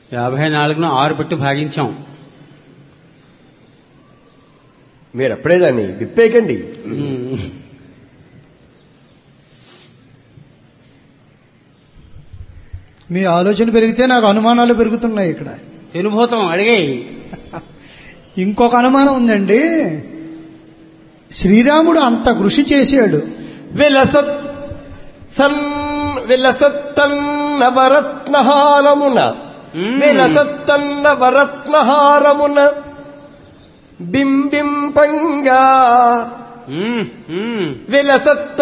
యాభై నాలుగును ఆరు పెట్టి భాగించాం మీరు అప్పుడే దాన్ని విప్పేయకండి ఉమ్. మీ ఆలోచన పెరిగితే నాకు అనుమానాలు పెరుగుతున్నాయి ఇక్కడ పెనుభూతం అడిగే ఇంకొక అనుమానం ఉందండి శ్రీరాముడు అంత కృషి చేశాడు విలసత్ సన్ విలసత్తన్నవరత్నహారమున మ్మ్. విలసత్తన్నవరత్నహారమున బింబింపంగా ఉమ్, ఉమ్. విలసత్త